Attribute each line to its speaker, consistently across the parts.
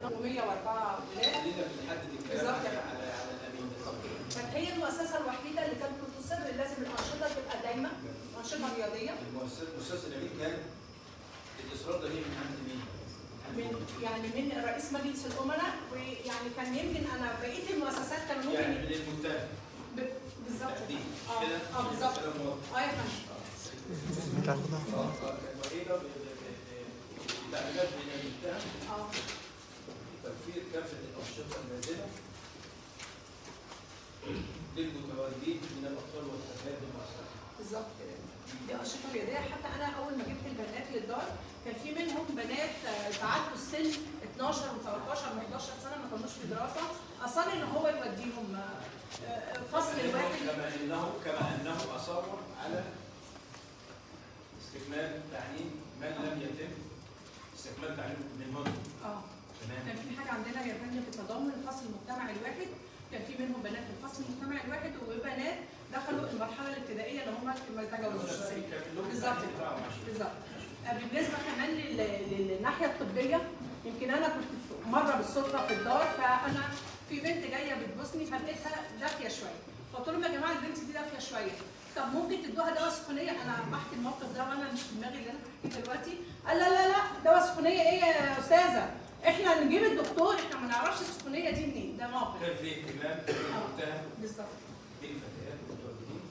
Speaker 1: و104 ولاد
Speaker 2: خلينا بنحدد الكلام
Speaker 1: بالظبط.
Speaker 2: على على على الامين بالظبط
Speaker 1: فهي المؤسسه الوحيده اللي كانت بتصر إن لازم الانشطه تبقى دايما انشطه رياضيه
Speaker 2: المؤسسه المؤسسه الامين كان الاصرار ده جه من عند مين؟
Speaker 1: من يعني من رئيس مجلس الامراء ويعني كان يمكن انا بقيه المؤسسات كانوا ممكن
Speaker 2: يعني من المتهم
Speaker 1: ب- بالظبط
Speaker 2: تحديد
Speaker 1: اه
Speaker 2: كده
Speaker 1: اه بالظبط
Speaker 2: كلام واضح
Speaker 1: اه يا فندم
Speaker 2: اه اه كانت وحيده ب- ب- ب- بتعليمات من المتهم
Speaker 1: اه
Speaker 2: تنفيذ كافه الانشطه اللازمه للمتواجدين من الاطفال والفتيات بالمؤسسه
Speaker 1: بالظبط كده دي انشطه رياضيه حتى انا اول ما جبت البنات للدار كان في منهم بنات آه، تعدوا السن 12 و13 و11 سنه ما كانوش في دراسه اصر ان هو يوديهم آه، آه، فصل
Speaker 2: كما
Speaker 1: واحد
Speaker 2: إنه- كما انه كما انه اصر على استكمال تعليم من لم يتم استكمال تعليمه من هنا
Speaker 1: اه
Speaker 2: تمام
Speaker 1: كان في حاجه عندنا يا فندم في التضامن الفصل المجتمعي الواحد كان في منهم بنات في الفصل المجتمعي الواحد وبنات دخلوا المرحله الابتدائيه اللي هم ما تجاوزوش السن بالظبط بالظبط آه، بالنسبه كمان لل- للناحيه الطبيه يمكن انا كنت في- مره بالصدفه في الدار فانا في بنت جايه بتبوسني فلقيتها دافيه شويه فقلت لهم يا جماعه البنت دي دافيه شويه طب ممكن تدوها دواء سخونيه انا بحكي الموقف ده وانا مش في دماغي اللي انا بحكيه دلوقتي قال لا لا لا دواء سخونيه ايه يا استاذه احنا نجيب الدكتور احنا ما نعرفش السخونيه دي منين ده موقف
Speaker 2: كان في اهتمام بالمتهم
Speaker 1: بالظبط
Speaker 2: بالفتيات المتواجدين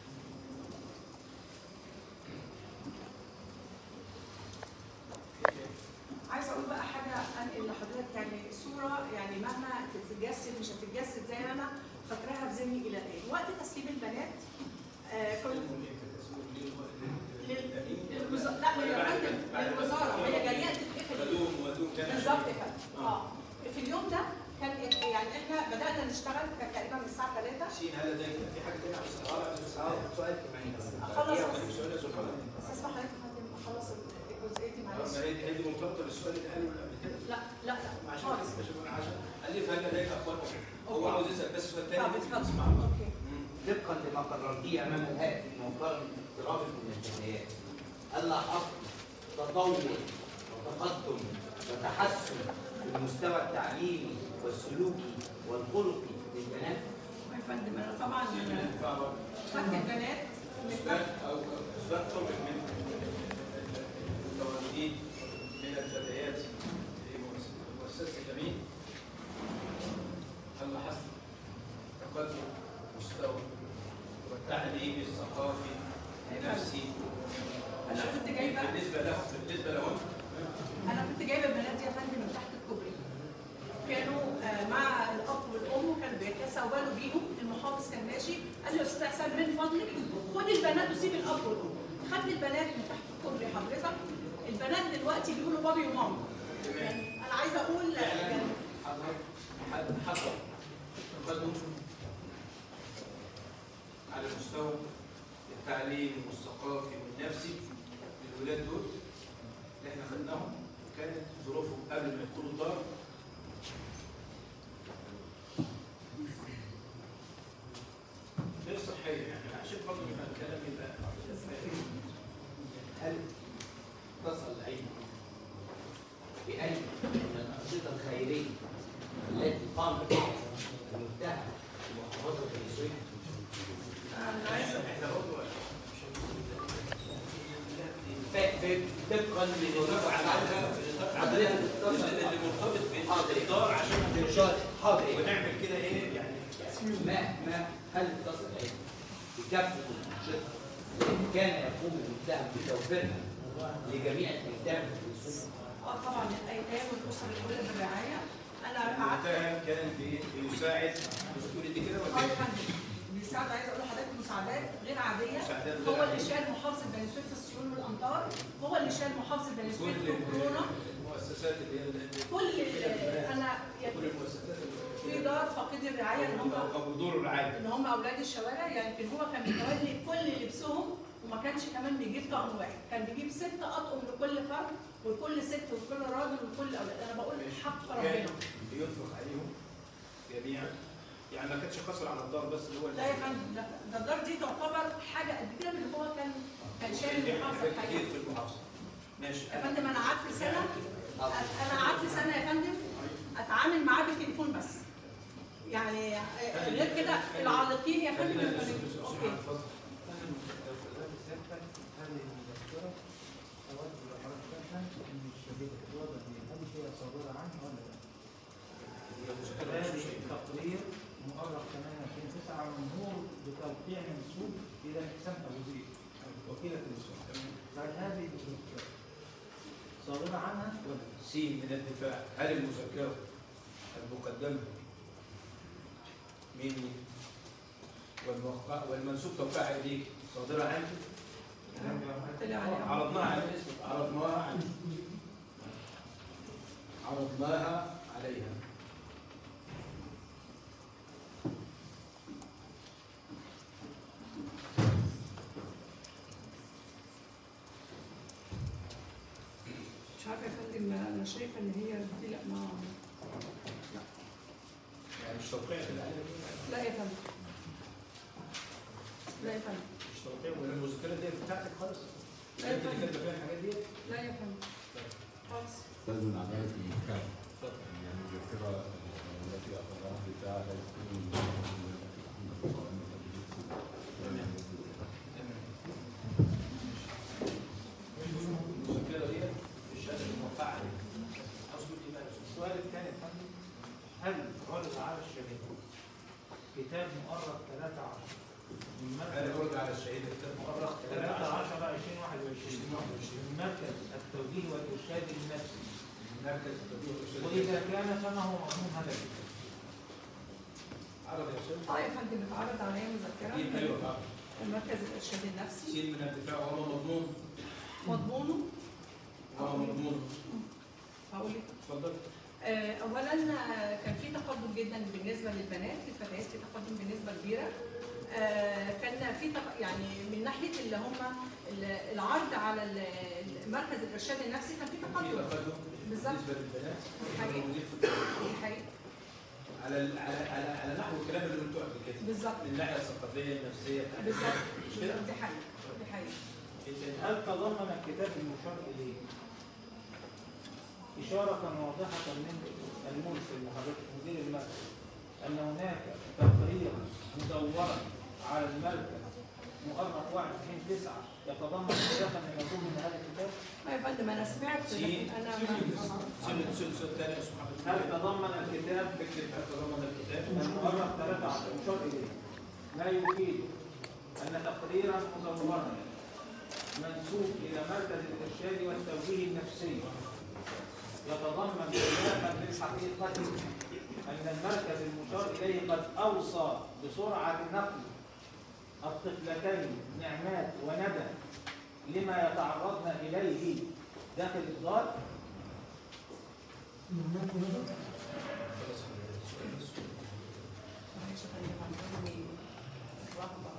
Speaker 1: عايزه اقول بقى حاجه انقل لحضرتك يعني صوره يعني مهما تتجسد مش هتتجسد زي ما انا فاكراها في ذهني الى الان وقت تسليم البنات آه كنت
Speaker 2: تسليمهم امتى؟ تسليمهم لل-
Speaker 1: لل-
Speaker 2: للأمين ولا-
Speaker 1: للوزاره لا يا فندم للوزاره هي جايه تتقفل
Speaker 2: ودوم ودوم كان
Speaker 1: بالظبط كده اه في اليوم ده كان يعني احنا بدانا نشتغل كان تقريبا من الساعه 3
Speaker 2: شين هل لديك في حاجه تانية على السؤال على السؤال
Speaker 3: سؤال كمان بس
Speaker 1: اخلص
Speaker 2: هي
Speaker 1: بس
Speaker 2: خليك سؤال يا سؤال
Speaker 1: بس اسمح حضرتك يا فندم اخلص الجزئيه دي
Speaker 2: ما
Speaker 1: معلش
Speaker 2: هي دي هي دي مرتبطه بالسؤال اللي قاله قبل كده
Speaker 1: لا لا لا
Speaker 2: عشان
Speaker 1: خالص
Speaker 2: كده شوف انا عشان قال لي فهل لديك اخبار اخرى هو
Speaker 1: أوكي.
Speaker 2: عاوز يسال بس سؤال تاني
Speaker 1: طب اتفضل
Speaker 2: اسمع
Speaker 1: اوكي
Speaker 2: مم.
Speaker 3: طبقا لما قررتيه امام الهيئه في مقارنه اقتراب المنتديات الا حصل تطور وتقدم وتحسن في المستوى التعليمي والسلوكي والخلقي للبنات
Speaker 1: يا فندم انا طبعا
Speaker 2: فهو
Speaker 1: خدت البنات من
Speaker 2: اثبات او اثبات طبق من المتواجدين من الفتيات في مؤسسة- مؤسسه الامين هل لاحظت تقدم مستوى والتعليم الثقافي النفسي
Speaker 1: انا كنت جايبه
Speaker 2: بالنسبه لهم بالنسبه لهم
Speaker 1: انا كنت جايبه البنات دي يا فندم من تحت الكوبري كانوا آه، مع الاب والام وكانوا بيتسولوا بيهم المحافظ كان ماشي قال لي يا استاذ احسان من فضلك خد البنات وسيب الاب والام خد البنات من تحت الكوبري حضرتك البنات دلوقتي بيقولوا بابي وماما يعني انا عايزه اقول يعني
Speaker 2: حصل حصل تقدم على المستوى التعليمي والثقافي والنفسي للولاد دول اللي احنا خدناهم وكانت ظروفهم قبل ما يدخلوا الدار غير صحيه يعني عشان برضه يبقى الكلام يبقى
Speaker 3: هل اتصل العلم بأي من الأنشطة الخيرية التي قام بها المتهم في محافظة بني سويف
Speaker 1: انا عايزه
Speaker 2: احنا برضه
Speaker 3: ف- ف- طبقا لنظام حضرتك اتصل
Speaker 2: اللي مرتبط بالدار عشان
Speaker 3: بالشرط حاضر
Speaker 2: ونعمل كده ايه يعني
Speaker 3: ما ما هل اتصل العلم بكافة الأنشطة التي كان يقوم المتهم بتوفيرها لجميع الأيتام في بني سويف
Speaker 1: اه طبعا الايتام والاسر الاولى بالرعايه انا قعدت
Speaker 2: المتهم كان بي- بيساعد بتقولي دي كده
Speaker 1: اه
Speaker 2: ولا
Speaker 1: يا
Speaker 2: إيه؟
Speaker 1: فندم بيساعد عايزه اقول لحضرتك مساعدات غير عاديه
Speaker 2: مساعدات غير
Speaker 1: هو اللي
Speaker 2: عادية.
Speaker 1: شال محافظه بني سويف في السيول والامطار هو اللي شال محافظه بني سويف
Speaker 2: كل
Speaker 1: في كورونا
Speaker 2: المؤسسات اللي هي اللي-
Speaker 1: كل ال- انا
Speaker 2: كل المؤسسات اللي-
Speaker 1: في دار فقيد الرعايه اللي هم
Speaker 2: او دور الرعايه
Speaker 1: اللي هم اولاد الشوارع يعني يمكن هو كان بيتولي كل لبسهم وما كانش كمان بيجيب طقم واحد كان بيجيب ست اطقم لكل فرد ولكل ست ولكل راجل ولكل اولاد انا بقول حق
Speaker 2: كان
Speaker 1: ربنا
Speaker 2: بينفق عليهم جميعا يعني ما كانش قصر على الدار بس اللي هو
Speaker 1: لا يا فندم لا ده الدار دي تعتبر حاجه قد كده من اللي هو كان كان شايل
Speaker 2: بيعمل
Speaker 1: المحافظه
Speaker 2: حاجات
Speaker 1: الحقيقه
Speaker 2: كتير في المحافظه ماشي
Speaker 1: يا فندم انا قعدت سنه انا قعدت سنه يا فندم آه، غير كده العالقين يا فندم
Speaker 2: خلينا
Speaker 1: يا
Speaker 2: نشوف
Speaker 1: فندم.
Speaker 2: السؤال
Speaker 1: اوكي
Speaker 2: اتفضل.
Speaker 4: لو سألت سيادتك هل المذكرة أود لو حضرتك تفهم إن الشهيد الوضع دي هل هي صادرة عنه ولا لا؟
Speaker 2: هي مذكرة مش
Speaker 4: هذه
Speaker 2: شيء.
Speaker 4: التقرير مؤرخ 28 9 منظور بتوقيع منسوب إلى حسام أبو زيد وكيلة الإسلام فهل هذه المذكرة صادرة عنها ولا لا؟
Speaker 2: سين من الدفاع هل المذكرة المقدمة مني والموقع والمنسوب توقيع إليك صادرة عنك
Speaker 1: طلع عليها.
Speaker 2: عرضناها على الاسم عرضناها على عرضناها عليها
Speaker 1: مش عارفه يا فندم انا شايفه ان هي دي لا ما
Speaker 2: يعني مش توقيع في العالم
Speaker 1: لا يا فندم لا يا فندم
Speaker 2: مش توقيع ولا المذكرة دي بتاعتك خالص
Speaker 1: لا يا
Speaker 2: انت اللي
Speaker 1: فندم
Speaker 2: كاتبه فيها الحاجات دي
Speaker 1: لا يا فندم خالص
Speaker 5: لازم العملية في المكان يعني المذكرة التي أخذها بتاع لا يكون
Speaker 2: المذكرة دي الشهادة الموقعة عليها أصل دي بقى
Speaker 4: السؤال الثاني يا فندم هل عرض على الشهيد كتاب مؤرخ 13 من
Speaker 2: أنا
Speaker 4: مركز
Speaker 2: برجع على الشهيد كتاب مؤرخ
Speaker 4: 13 2021 من مركز التوجيه والإرشاد النفسي
Speaker 2: مركز التوجيه والإرشاد.
Speaker 4: وإذا كان فما هو مضمون هذا الكتاب؟
Speaker 2: عرض يا أستاذ
Speaker 1: اه يا فندم اتعرض عليا مذكره
Speaker 2: أكيد
Speaker 1: من
Speaker 2: أيوه طبعا
Speaker 1: المركز الارشاد النفسي
Speaker 2: سين من الدفاع وهو مضمون
Speaker 1: مضمونه
Speaker 2: وهو مضمون
Speaker 1: هقول لك
Speaker 2: اتفضل
Speaker 1: آه، اولا آه، كان في تقدم جدا بالنسبه للبنات الفتيات في تقدم بنسبه كبيره آه، كان في تق- يعني من ناحيه اللي هم ال- العرض على ال- مركز الارشاد النفسي كان في
Speaker 2: في
Speaker 1: تقدم
Speaker 2: تقدم
Speaker 1: بالظبط.
Speaker 2: بالنسبة للبنات
Speaker 1: حقيقي.
Speaker 2: موجودين في الدولة.
Speaker 1: دي حقيقة
Speaker 2: على ال- على على على نحو الكلام اللي قلته قبل كده
Speaker 1: بالظبط
Speaker 2: من الناحية الثقافية النفسية بتاعت
Speaker 1: بالظبط
Speaker 2: مش كده؟
Speaker 1: دي حقيقة دي حقيقة
Speaker 4: هل تضمن الكتاب المشار إليه إشارة واضحة من المرسل لحضرتك مدير المركز أن هناك تقريرا مدورا على المركز مؤرخ 21 9 يتضمن خلافا من مفهوم من هذا الكتاب؟
Speaker 1: ما يا فندم انا سمعت
Speaker 2: سين
Speaker 1: لكن انا
Speaker 2: سين
Speaker 1: ما
Speaker 2: سين سين سين تاني يا سبحان
Speaker 4: هل
Speaker 2: الله
Speaker 4: تضمن الكتاب
Speaker 2: اكتب هل تضمن الكتاب
Speaker 4: المؤرخ 13 مشار إليه ما يفيد أن تقريرا مدورا منسوب إلى مركز الإرشاد والتوجيه النفسي يتضمن خلافا للحقيقة أن المركز المشار إليه قد أوصى بسرعة نقل الطفلتين نعمات وندى لما يتعرضن إليه داخل الدار
Speaker 1: معلش يا فندم عندي رهبة.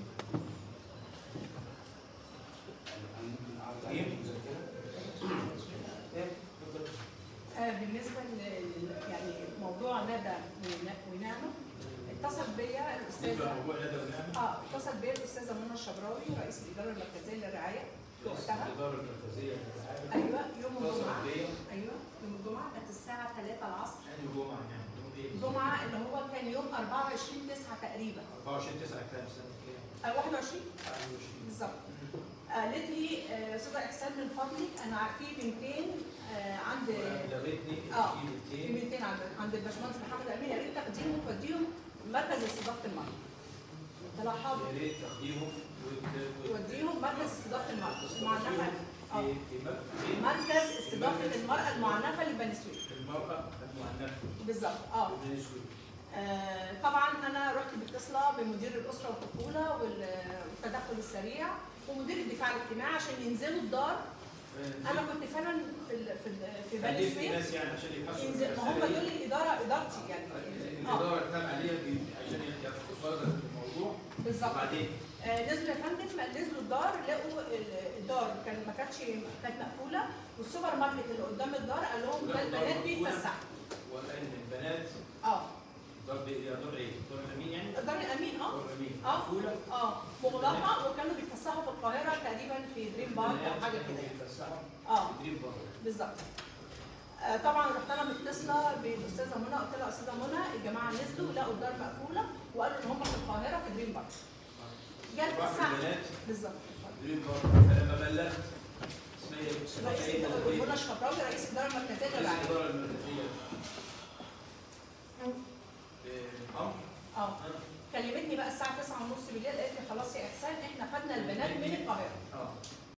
Speaker 1: آه، بالنسبة ل- يعني موضوع ندى ون- ونعمة اتصل بيا
Speaker 2: بالنسبة
Speaker 1: الأستاذة
Speaker 2: لموضوع ندى ونعمة
Speaker 1: اه اتصل بيا الأستاذة منى الشبراوي رئيس الإدارة المركزية للرعاية في وقتها
Speaker 2: الإدارة المركزية للرعاية
Speaker 1: أيوه يوم
Speaker 2: اتصل
Speaker 1: الجمعة
Speaker 2: بيا
Speaker 1: أيوه يوم الجمعة كانت الساعة 3 العصر
Speaker 2: يعني جمعة يعني يوم إيه؟
Speaker 1: الجمعة اللي هو كان يوم 24 9 تقريبا
Speaker 2: 24 9 كام سنة كام؟
Speaker 1: آه 21
Speaker 2: 21
Speaker 1: بالظبط قالت لي آه، استاذه احسان من فضلك انا في بنتين آه، عند
Speaker 2: لغيتني
Speaker 1: آه.
Speaker 2: في
Speaker 1: في
Speaker 2: 200
Speaker 1: بنتين عند عند الباشمهندس محمد امين يا ريت تاخديهم وتوديهم مركز استضافه المرأة. قلت لها حاضر
Speaker 2: يا ريت تاخديهم وت- وت-
Speaker 1: توديهم مركز استضافه المرأة المعنفة اه
Speaker 2: في في مر- في
Speaker 1: مركز استضافه المرأة المعنفة لبني سويف
Speaker 2: المرأة المعنفة
Speaker 1: بالظبط اه
Speaker 2: بني سويف
Speaker 1: آه، طبعا انا رحت متصله بمدير الاسره والطفوله وال- والتدخل السريع ومدير الدفاع الاجتماعي عشان ينزلوا الدار انا كنت فعلا في ال- في ال- في بني
Speaker 2: خليت
Speaker 1: سويف
Speaker 2: ناس يعني عشان يحسوا
Speaker 1: ينزل ما هم دول الاداره ادارتي يعني اه
Speaker 2: الإدارة تنام عليها بي- عشان يتفرغ الموضوع
Speaker 1: بالظبط
Speaker 2: وبعدين
Speaker 1: آه، نزلوا يا فندم نزلوا الدار لقوا ال- الدار كان ما كانتش كانت مقفوله والسوبر ماركت اللي قدام الدار قال لهم ده
Speaker 2: لا، الدار
Speaker 1: البنات
Speaker 2: مقفولة.
Speaker 1: بيتفسحوا
Speaker 2: وكان البنات
Speaker 1: اه
Speaker 2: دار بي- يا دار ايه؟ دار امين يعني؟
Speaker 1: الدار الامين اه
Speaker 2: دار امين
Speaker 1: اه
Speaker 2: مقفولة
Speaker 1: اه مغلقه وكانوا بيتفسحوا في القاهره تقريبا في دريم بارك او حاجه كده يعني
Speaker 2: بيتفسحوا
Speaker 1: اه
Speaker 2: دريم بارك
Speaker 1: بالظبط آه، طبعا رحت انا متصله بالاستاذه منى قلت لها استاذه منى الجماعه نزلوا لقوا الدار مقفوله وقالوا ان هم في القاهره في دريم بارك جت
Speaker 2: راح
Speaker 1: الساعه
Speaker 2: البنات
Speaker 1: بالظبط
Speaker 2: دريم بارك فلما بلغت اسمها ايه؟ اسمها
Speaker 1: رئيس
Speaker 2: ايه؟
Speaker 1: الاداره منى شبراوي رئيس الاداره المركزيه
Speaker 2: رئيس
Speaker 1: تبعي
Speaker 2: الاداره المركزيه إيه، اه
Speaker 1: اه كلمتني بقى الساعه 9:30 بالليل قالت لي خلاص يا احسان احنا خدنا البنات من القاهره
Speaker 2: اه